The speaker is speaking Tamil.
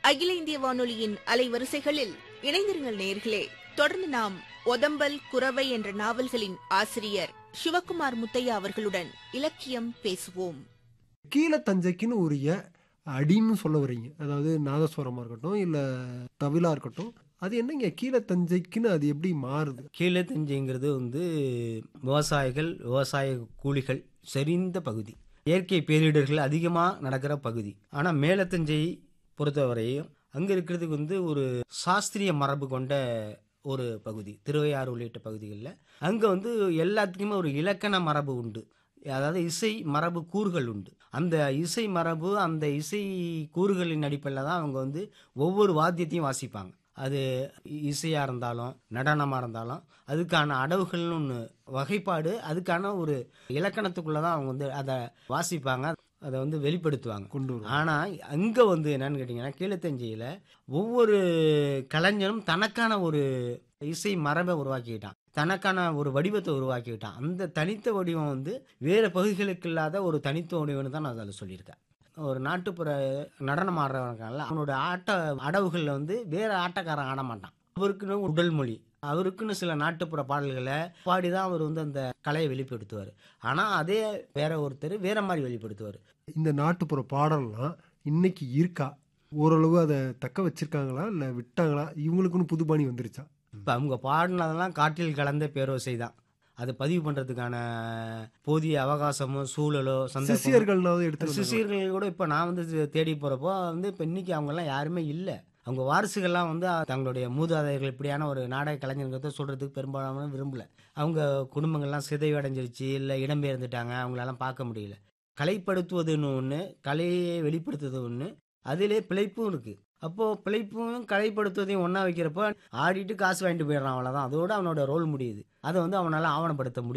அகில இந்திய வானொலியின் அலைவரிசைகளில் இணைந்திருங்கள் நேர்களே தொடர்ந்து நாம் ஒதம்பல் குரவை என்ற நாவல்களின் ஆசிரியர் சிவகுமார் முத்தையா அவர்களுடன் இலக்கியம் பேசுவோம் கீழத்தஞ்சைக்குன்னு உரிய அடின்னு சொல்ல வர்றீங்க அதாவது நாதஸ்வரமாக இருக்கட்டும் இல்லை தவிலா இருக்கட்டும் அது என்னங்க கீழத்தஞ்சைக்குன்னு அது எப்படி மாறுது கீழத்தஞ்சைங்கிறது வந்து விவசாயிகள் விவசாய கூலிகள் செறிந்த பகுதி இயற்கை பேரிடர்கள் அதிகமாக நடக்கிற பகுதி ஆனால் மேலத்தஞ்சை பொறுத்தவரையும் அங்கே இருக்கிறதுக்கு வந்து ஒரு சாஸ்திரிய மரபு கொண்ட ஒரு பகுதி திருவையாறு உள்ளிட்ட பகுதிகளில் அங்கே வந்து எல்லாத்துக்குமே ஒரு இலக்கண மரபு உண்டு அதாவது இசை மரபு கூறுகள் உண்டு அந்த இசை மரபு அந்த இசை கூறுகளின் அடிப்படையில் தான் அவங்க வந்து ஒவ்வொரு வாத்தியத்தையும் வாசிப்பாங்க அது இசையாக இருந்தாலும் நடனமாக இருந்தாலும் அதுக்கான அடவுகள்னு ஒன்று வகைப்பாடு அதுக்கான ஒரு இலக்கணத்துக்குள்ளே தான் அவங்க வந்து அதை வாசிப்பாங்க அதை வந்து வெளிப்படுத்துவாங்க கொண்டு வரும் ஆனால் அங்கே வந்து என்னன்னு கேட்டிங்கன்னா கீழத்தஞ்சையில் ஒவ்வொரு கலைஞரும் தனக்கான ஒரு இசை மரபை உருவாக்கிக்கிட்டான் தனக்கான ஒரு வடிவத்தை உருவாக்கிக்கிட்டான் அந்த தனித்த வடிவம் வந்து வேறு பகுதிகளுக்கு இல்லாத ஒரு தனித்த வடிவம்னு தான் நான் அதில் சொல்லியிருக்கேன் ஒரு நாட்டுப்புற நடனம் ஆடுறவங்கல்ல அவனோட ஆட்ட அடவுகளில் வந்து வேற ஆட்டக்காரன் ஆட மாட்டான் அவருக்குன்னு உடல் மொழி அவருக்குன்னு சில நாட்டுப்புற பாடல்களை பாடி தான் அவர் வந்து அந்த கலையை வெளிப்படுத்துவார் ஆனால் அதே வேற ஒருத்தர் வேற மாதிரி வெளிப்படுத்துவார் இந்த நாட்டுப்புற பாடல்லாம் இன்னைக்கு இருக்கா ஓரளவு அதை தக்க வச்சிருக்காங்களா இல்லை விட்டாங்களா இவங்களுக்குன்னு புது பாணி வந்துருச்சா இப்போ அவங்க பாடினதெல்லாம் காற்றில் கலந்த பேரோசை தான் அதை பதிவு பண்ணுறதுக்கான போதிய அவகாசமோ சூழலோ சந்தர்ப்பமோ சிஷியர்கள்னாவது எடுத்து சிஷியர்கள் கூட இப்போ நான் வந்து தே- தேடி போகிறப்போ வந்து இப்போ இன்னைக்கு அவங்கெல்லாம் யாருமே இல்லை அவங்க வாரிசுகள்லாம் வந்து தங்களுடைய மூதாதையர்கள் இப்படியான ஒரு நாடக கலைஞர்கிறத சொல்கிறதுக்கு பெரும்பாலான விரும்பல அவங்க குடும்பங்கள்லாம் சிதைவடைஞ்சிருச்சு இல்லை இடம்பெயர்ந்துட்டாங்க அவங்களெல்லாம் பார்க்க முடியல கலைப்படுத்துவதுன்னு ஒன்று கலையை வெளிப்படுத்துறது ஒன்று அதிலே பிழைப்பும் இருக்குது அப்போது பிழைப்பும் கலைப்படுத்துவதையும் ஒன்றா வைக்கிறப்போ ஆடிட்டு காசு வாங்கிட்டு போயிடுறான் அவ்வளோதான் அதோட அவனோட ரோல் முடியுது அதை வந்து அவனால் ஆவணப்படுத்த முடியும்